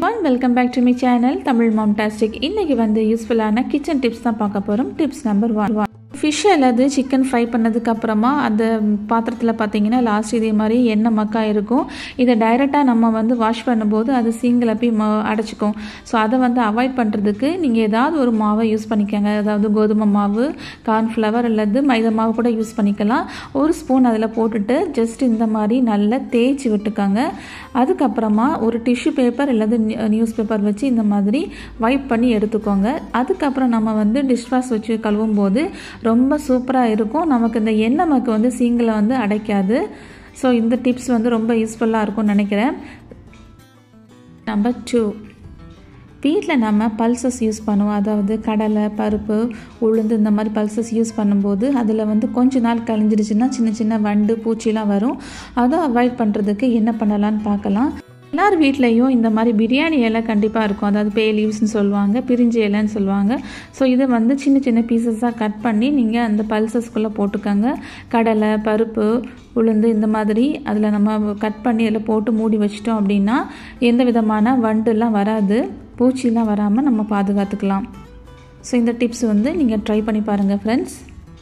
one welcome back to my channel Tamil momtastic இன்றைக்கி வந்து யூஸ்ஃபுல்லான கிச்சன் டிப்ஸ் தான் பார்க்க போகிறோம் டிப்ஸ் நம்பர் ஒன் ஃபிஷ் அல்லது சிக்கன் ஃப்ரை பண்ணதுக்கு அப்புறமா அந்த பாத்திரத்தில் பார்த்தீங்கன்னா லாஸ்ட் இதே மாதிரி எண்ணெய் மக்கா இருக்கும் இதை டைரெக்டாக நம்ம வந்து வாஷ் பண்ணும்போது அது சீங்கில் போய் ம அடைச்சிக்கும் ஸோ அதை வந்து அவாய்ட் பண்ணுறதுக்கு நீங்கள் ஏதாவது ஒரு மாவை யூஸ் பண்ணிக்கோங்க அதாவது கோதுமை மாவு கார்ன்ஃப்ளவர் அல்லது மைதா மாவு கூட யூஸ் பண்ணிக்கலாம் ஒரு ஸ்பூன் அதில் போட்டுட்டு ஜஸ்ட் இந்த மாதிரி நல்லா தேய்ச்சி விட்டுக்கோங்க அதுக்கப்புறமா ஒரு டிஷ்யூ பேப்பர் அல்லது நியூஸ் பேப்பர் வச்சு இந்த மாதிரி வைப் பண்ணி எடுத்துக்கோங்க அதுக்கப்புறம் நம்ம வந்து டிஷ் வாஷ் வச்சு கழுவும் போது ரொம்ப சூப்பராக இருக்கும் நமக்கு இந்த எண்ணெய் மக்கு வந்து சீங்கில் வந்து அடைக்காது ஸோ இந்த டிப்ஸ் வந்து ரொம்ப யூஸ்ஃபுல்லாக இருக்கும்னு நினைக்கிறேன் நம்பர் டூ வீட்டில் நம்ம பல்சஸ் யூஸ் பண்ணுவோம் அதாவது கடலை பருப்பு உளுந்து இந்த மாதிரி பல்சஸ் யூஸ் பண்ணும்போது அதில் வந்து கொஞ்ச நாள் கழிஞ்சிடுச்சுன்னா சின்ன சின்ன வண்டு பூச்சிலாம் வரும் அதை அவாய்ட் பண்ணுறதுக்கு என்ன பண்ணலான்னு பார்க்கலாம் எல்லார் வீட்லேயும் இந்த மாதிரி பிரியாணி இலை கண்டிப்பாக இருக்கும் அதாவது பே லீவ்ஸ்னு சொல்லுவாங்க பிரிஞ்சி இலைன்னு சொல்லுவாங்க ஸோ இதை வந்து சின்ன சின்ன பீசஸாக கட் பண்ணி நீங்கள் அந்த பல்சஸ்குள்ளே போட்டுக்கோங்க கடலை பருப்பு உளுந்து இந்த மாதிரி அதில் நம்ம கட் பண்ணி அதில் போட்டு மூடி வச்சிட்டோம் அப்படின்னா எந்த விதமான வண்டுலாம் வராது பூச்சிலாம் வராமல் நம்ம பாதுகாத்துக்கலாம் ஸோ இந்த டிப்ஸ் வந்து நீங்கள் ட்ரை பண்ணி பாருங்கள் ஃப்ரெண்ட்ஸ்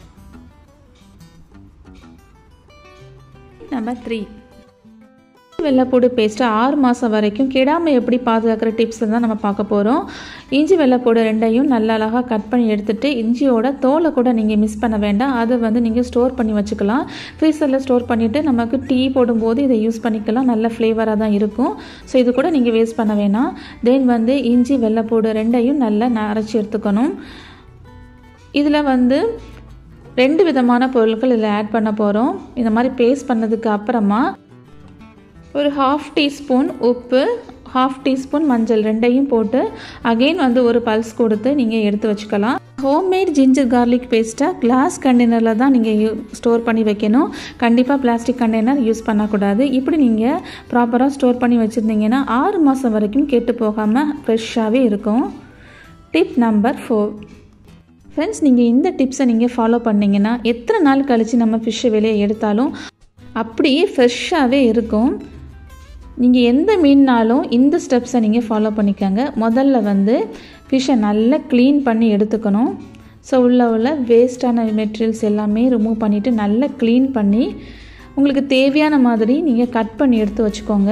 நம்பர் த்ரீ வெள்ளைப்பூடு பேஸ்ட்டு ஆறு மாதம் வரைக்கும் கெடாமல் எப்படி பாதுகாக்கிற டிப்ஸ் தான் நம்ம பார்க்க போகிறோம் இஞ்சி வெள்ளைப்பூடு ரெண்டையும் நல்லா அழகாக கட் பண்ணி எடுத்துகிட்டு இஞ்சியோட தோலை கூட நீங்கள் மிஸ் பண்ண வேண்டாம் அதை வந்து நீங்கள் ஸ்டோர் பண்ணி வச்சுக்கலாம் ஃப்ரீசரில் ஸ்டோர் பண்ணிவிட்டு நமக்கு டீ போடும்போது இதை யூஸ் பண்ணிக்கலாம் நல்ல ஃப்ளேவராக தான் இருக்கும் ஸோ இது கூட நீங்கள் வேஸ்ட் பண்ண வேணாம் தென் வந்து இஞ்சி வெள்ளைப்பூடு ரெண்டையும் நல்லா அரைச்சி எடுத்துக்கணும் இதில் வந்து ரெண்டு விதமான பொருட்கள் இதில் ஆட் பண்ண போகிறோம் இந்த மாதிரி பேஸ்ட் பண்ணதுக்கு அப்புறமா ஒரு ஹாஃப் டீஸ்பூன் உப்பு ஹாஃப் டீஸ்பூன் மஞ்சள் ரெண்டையும் போட்டு அகெயின் வந்து ஒரு பல்ஸ் கொடுத்து நீங்கள் எடுத்து வச்சுக்கலாம் ஹோம்மேட் ஜிஞ்சர் கார்லிக் பேஸ்ட்டை கிளாஸ் கண்டெய்னரில் தான் நீங்கள் யூ ஸ்டோர் பண்ணி வைக்கணும் கண்டிப்பாக பிளாஸ்டிக் கண்டெய்னர் யூஸ் பண்ணக்கூடாது இப்படி நீங்கள் ப்ராப்பராக ஸ்டோர் பண்ணி வச்சுருந்தீங்கன்னா ஆறு மாதம் வரைக்கும் கெட்டு போகாமல் ஃப்ரெஷ்ஷாகவே இருக்கும் டிப் நம்பர் ஃபோர் ஃப்ரெண்ட்ஸ் நீங்கள் இந்த டிப்ஸை நீங்கள் ஃபாலோ பண்ணிங்கன்னா எத்தனை நாள் கழித்து நம்ம ஃபிஷ்ஷை வெளியே எடுத்தாலும் அப்படியே ஃப்ரெஷ்ஷாகவே இருக்கும் நீங்கள் எந்த மீன்னாலும் இந்த ஸ்டெப்ஸை நீங்கள் ஃபாலோ பண்ணிக்கோங்க முதல்ல வந்து ஃபிஷ்ஷை நல்லா க்ளீன் பண்ணி எடுத்துக்கணும் ஸோ உள்ள உள்ள வேஸ்ட்டான மெட்டீரியல்ஸ் எல்லாமே ரிமூவ் பண்ணிவிட்டு நல்லா க்ளீன் பண்ணி உங்களுக்கு தேவையான மாதிரி நீங்கள் கட் பண்ணி எடுத்து வச்சுக்கோங்க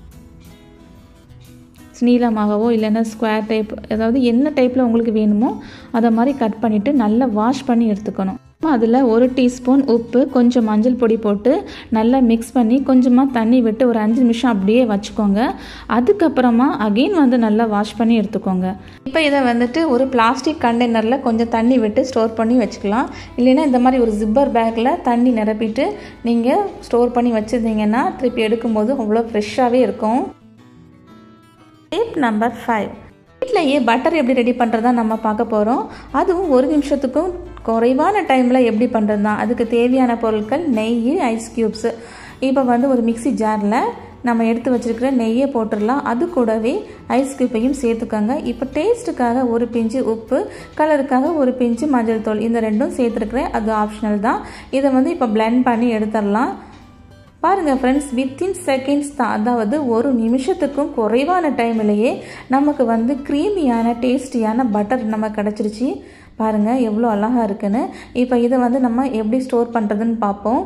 நீளமாகவோ இல்லைன்னா ஸ்கொயர் டைப் அதாவது என்ன டைப்பில் உங்களுக்கு வேணுமோ அதை மாதிரி கட் பண்ணிவிட்டு நல்லா வாஷ் பண்ணி எடுத்துக்கணும் அதில் ஒரு டீஸ்பூன் உப்பு கொஞ்சம் மஞ்சள் பொடி போட்டு நல்லா மிக்ஸ் பண்ணி கொஞ்சமாக தண்ணி விட்டு ஒரு அஞ்சு நிமிஷம் அப்படியே வச்சுக்கோங்க அதுக்கப்புறமா அகெயின் வந்து நல்லா வாஷ் பண்ணி எடுத்துக்கோங்க இப்போ இதை வந்துட்டு ஒரு பிளாஸ்டிக் கண்டெய்னரில் கொஞ்சம் தண்ணி விட்டு ஸ்டோர் பண்ணி வச்சுக்கலாம் இல்லைன்னா இந்த மாதிரி ஒரு ஜிப்பர் பேக்கில் தண்ணி நிரப்பிட்டு நீங்கள் ஸ்டோர் பண்ணி வச்சுருந்தீங்கன்னா திருப்பி எடுக்கும்போது அவ்வளோ ஃப்ரெஷ்ஷாகவே இருக்கும் டிப் நம்பர் ஃபைவ் வீட்டிலையே பட்டர் எப்படி ரெடி பண்ணுறதா நம்ம பார்க்க போகிறோம் அதுவும் ஒரு நிமிஷத்துக்கும் குறைவான டைமில் எப்படி பண்ணுறது தான் அதுக்கு தேவையான பொருட்கள் நெய் ஐஸ் க்யூப்ஸு இப்போ வந்து ஒரு மிக்சி ஜாரில் நம்ம எடுத்து வச்சுருக்கிற நெய்யை போட்டுடலாம் அது கூடவே ஐஸ் க்யூப்பையும் சேர்த்துக்கோங்க இப்போ டேஸ்ட்டுக்காக ஒரு பிஞ்சு உப்பு கலருக்காக ஒரு பிஞ்சு மஞ்சள் தூள் இந்த ரெண்டும் சேர்த்துருக்குறேன் அது ஆப்ஷனல் தான் இதை வந்து இப்போ பிளெண்ட் பண்ணி எடுத்துடலாம் பாருங்கள் ஃப்ரெண்ட்ஸ் வித்தின் செகண்ட்ஸ் தான் அதாவது ஒரு நிமிஷத்துக்கும் குறைவான டைம்லேயே நமக்கு வந்து க்ரீமியான டேஸ்டியான பட்டர் நம்ம கிடச்சிருச்சு பாருங்கள் எவ்வளோ அழகாக இருக்குன்னு இப்போ இதை வந்து நம்ம எப்படி ஸ்டோர் பண்ணுறதுன்னு பார்ப்போம்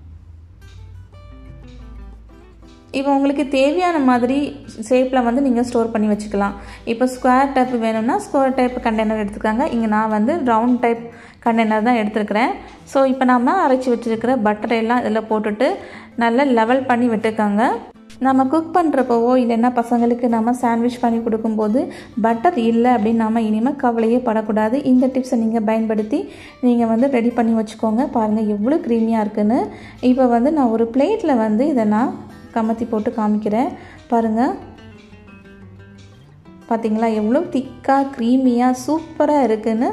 இப்போ உங்களுக்கு தேவையான மாதிரி ஷேப்பில் வந்து நீங்கள் ஸ்டோர் பண்ணி வச்சுக்கலாம் இப்போ ஸ்கொயர் டைப் வேணும்னா ஸ்கொயர் டைப் கண்டெய்னர் எடுத்துக்காங்க இங்கே நான் வந்து ரவுண்ட் டைப் கண்டெய்னர் தான் எடுத்துருக்கிறேன் ஸோ இப்போ நம்ம அரைச்சி வச்சுருக்கிற பட்டரை எல்லாம் இதில் போட்டுட்டு நல்லா லெவல் பண்ணி விட்டுக்கோங்க நம்ம குக் பண்ணுறப்போவோ இல்லைன்னா பசங்களுக்கு நம்ம சாண்ட்விச் பண்ணி கொடுக்கும்போது பட்டர் இல்லை அப்படின்னு நம்ம இனிமேல் கவலையே படக்கூடாது இந்த டிப்ஸை நீங்கள் பயன்படுத்தி நீங்கள் வந்து ரெடி பண்ணி வச்சுக்கோங்க பாருங்கள் எவ்வளோ க்ரீமியாக இருக்குன்னு இப்போ வந்து நான் ஒரு பிளேட்டில் வந்து இதை நான் கமத்தி போட்டு காமிக்கிறேன் பாருங்கள் பார்த்தீங்களா எவ்வளோ திக்காக க்ரீமியாக சூப்பராக இருக்குன்னு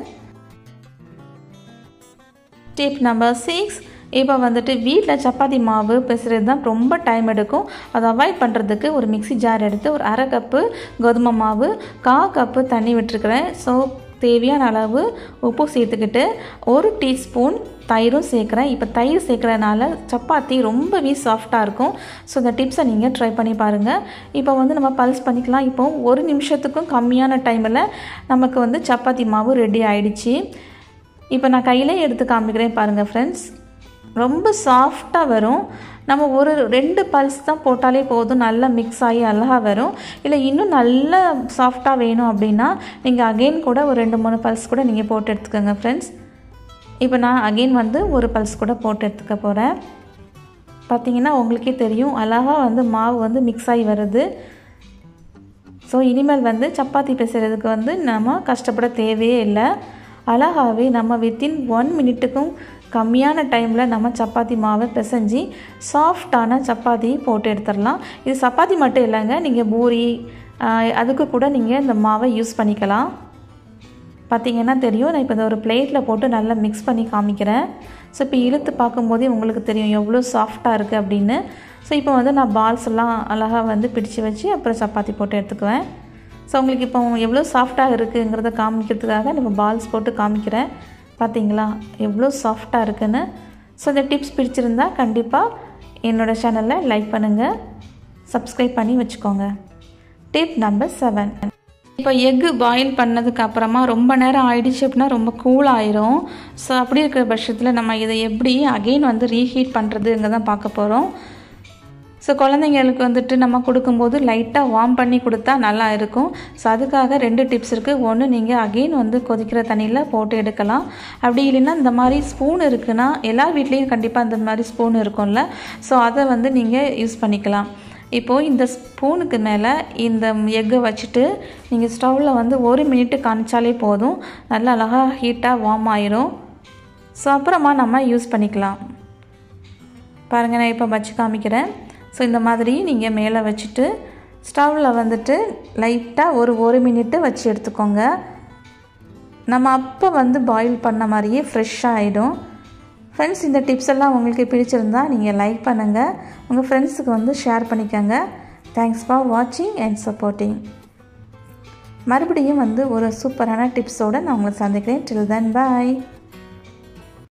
டிப் நம்பர் சிக்ஸ் இப்போ வந்துட்டு வீட்டில் சப்பாத்தி மாவு பிசுறது தான் ரொம்ப டைம் எடுக்கும் அதை அவாய்ட் பண்ணுறதுக்கு ஒரு மிக்சி ஜார் எடுத்து ஒரு அரை கப்பு கோதுமை மாவு கா கப்பு தண்ணி விட்டுருக்குறேன் ஸோ தேவையான அளவு உப்பு சேர்த்துக்கிட்டு ஒரு டீஸ்பூன் தயிரும் சேர்க்குறேன் இப்போ தயிர் சேர்க்குறதுனால சப்பாத்தி ரொம்பவே சாஃப்டாக இருக்கும் ஸோ இந்த டிப்ஸை நீங்கள் ட்ரை பண்ணி பாருங்கள் இப்போ வந்து நம்ம பல்ஸ் பண்ணிக்கலாம் இப்போ ஒரு நிமிஷத்துக்கும் கம்மியான டைமில் நமக்கு வந்து சப்பாத்தி மாவு ரெடி ஆயிடுச்சு இப்போ நான் கையிலே எடுத்து காமிக்கிறேன் பாருங்கள் ஃப்ரெண்ட்ஸ் ரொம்ப சாஃப்டாக வரும் நம்ம ஒரு ரெண்டு பல்ஸ் தான் போட்டாலே போதும் நல்லா மிக்ஸ் ஆகி அழகாக வரும் இல்லை இன்னும் நல்ல சாஃப்டாக வேணும் அப்படின்னா நீங்கள் அகெயின் கூட ஒரு ரெண்டு மூணு பல்ஸ் கூட நீங்கள் போட்டு எடுத்துக்கோங்க ஃப்ரெண்ட்ஸ் இப்போ நான் அகெயின் வந்து ஒரு பல்ஸ் கூட போட்டு எடுத்துக்க போகிறேன் பார்த்தீங்கன்னா உங்களுக்கே தெரியும் அழகாக வந்து மாவு வந்து மிக்ஸ் ஆகி வருது ஸோ இனிமேல் வந்து சப்பாத்தி பிசைறதுக்கு வந்து நம்ம கஷ்டப்பட தேவையே இல்லை அழகாகவே நம்ம வித்தின் ஒன் மினிட்டுக்கும் கம்மியான டைமில் நம்ம சப்பாத்தி மாவை பிசைஞ்சு சாஃப்டான சப்பாத்தி போட்டு எடுத்துடலாம் இது சப்பாத்தி மட்டும் இல்லைங்க நீங்கள் பூரி அதுக்கு கூட நீங்கள் இந்த மாவை யூஸ் பண்ணிக்கலாம் பார்த்தீங்கன்னா தெரியும் நான் இப்போ இந்த ஒரு பிளேட்டில் போட்டு நல்லா மிக்ஸ் பண்ணி காமிக்கிறேன் ஸோ இப்போ இழுத்து பார்க்கும்போதே உங்களுக்கு தெரியும் எவ்வளோ சாஃப்டாக இருக்குது அப்படின்னு ஸோ இப்போ வந்து நான் பால்ஸ் எல்லாம் அழகாக வந்து பிடிச்சி வச்சு அப்புறம் சப்பாத்தி போட்டு எடுத்துக்குவேன் ஸோ உங்களுக்கு இப்போ எவ்வளோ சாஃப்டாக இருக்குங்கிறத காமிக்கிறதுக்காக நம்ம பால்ஸ் போட்டு காமிக்கிறேன் பார்த்தீங்களா எவ்வளோ சாஃப்டாக இருக்குன்னு ஸோ இந்த டிப்ஸ் பிடிச்சிருந்தா கண்டிப்பாக என்னோடய சேனலை லைக் பண்ணுங்கள் சப்ஸ்கிரைப் பண்ணி வச்சுக்கோங்க டிப் நம்பர் செவன் இப்போ எக்கு பாயில் பண்ணதுக்கு அப்புறமா ரொம்ப நேரம் ஆயிடுச்சு அப்படின்னா ரொம்ப கூல் ஆயிரும் ஸோ அப்படி இருக்கிற பட்சத்தில் நம்ம இதை எப்படி அகெயின் வந்து ரீஹீட் பண்ணுறதுங்க தான் பார்க்க போகிறோம் ஸோ குழந்தைங்களுக்கு வந்துட்டு நம்ம கொடுக்கும்போது லைட்டாக வார்ம் பண்ணி கொடுத்தா நல்லா இருக்கும் ஸோ அதுக்காக ரெண்டு டிப்ஸ் இருக்குது ஒன்று நீங்கள் அகெயின் வந்து கொதிக்கிற தண்ணியில் போட்டு எடுக்கலாம் அப்படி இல்லைன்னா இந்த மாதிரி ஸ்பூன் இருக்குன்னா எல்லா வீட்லேயும் கண்டிப்பாக இந்த மாதிரி ஸ்பூன் இருக்கும்ல ஸோ அதை வந்து நீங்கள் யூஸ் பண்ணிக்கலாம் இப்போது இந்த ஸ்பூனுக்கு மேலே இந்த எக்கை வச்சுட்டு நீங்கள் ஸ்டவ்வில் வந்து ஒரு மினிட்டு காமிச்சாலே போதும் நல்லா அழகாக ஹீட்டாக வார்ம் ஆயிரும் ஸோ அப்புறமா நம்ம யூஸ் பண்ணிக்கலாம் பாருங்கள் நான் இப்போ வச்சு காமிக்கிறேன் ஸோ இந்த மாதிரி நீங்கள் மேலே வச்சுட்டு ஸ்டவ்வில் வந்துட்டு லைட்டாக ஒரு ஒரு மினிட்டு வச்சு எடுத்துக்கோங்க நம்ம அப்போ வந்து பாயில் பண்ண மாதிரியே ஃப்ரெஷ்ஷாக ஆகிடும் ஃப்ரெண்ட்ஸ் இந்த டிப்ஸ் எல்லாம் உங்களுக்கு பிடிச்சிருந்தா நீங்கள் லைக் பண்ணுங்கள் உங்கள் ஃப்ரெண்ட்ஸுக்கு வந்து ஷேர் பண்ணிக்கோங்க தேங்க்ஸ் ஃபார் வாட்சிங் அண்ட் சப்போர்ட்டிங் மறுபடியும் வந்து ஒரு சூப்பரான டிப்ஸோடு நான் உங்களை சந்திக்கிறேன் டில் தென் பாய்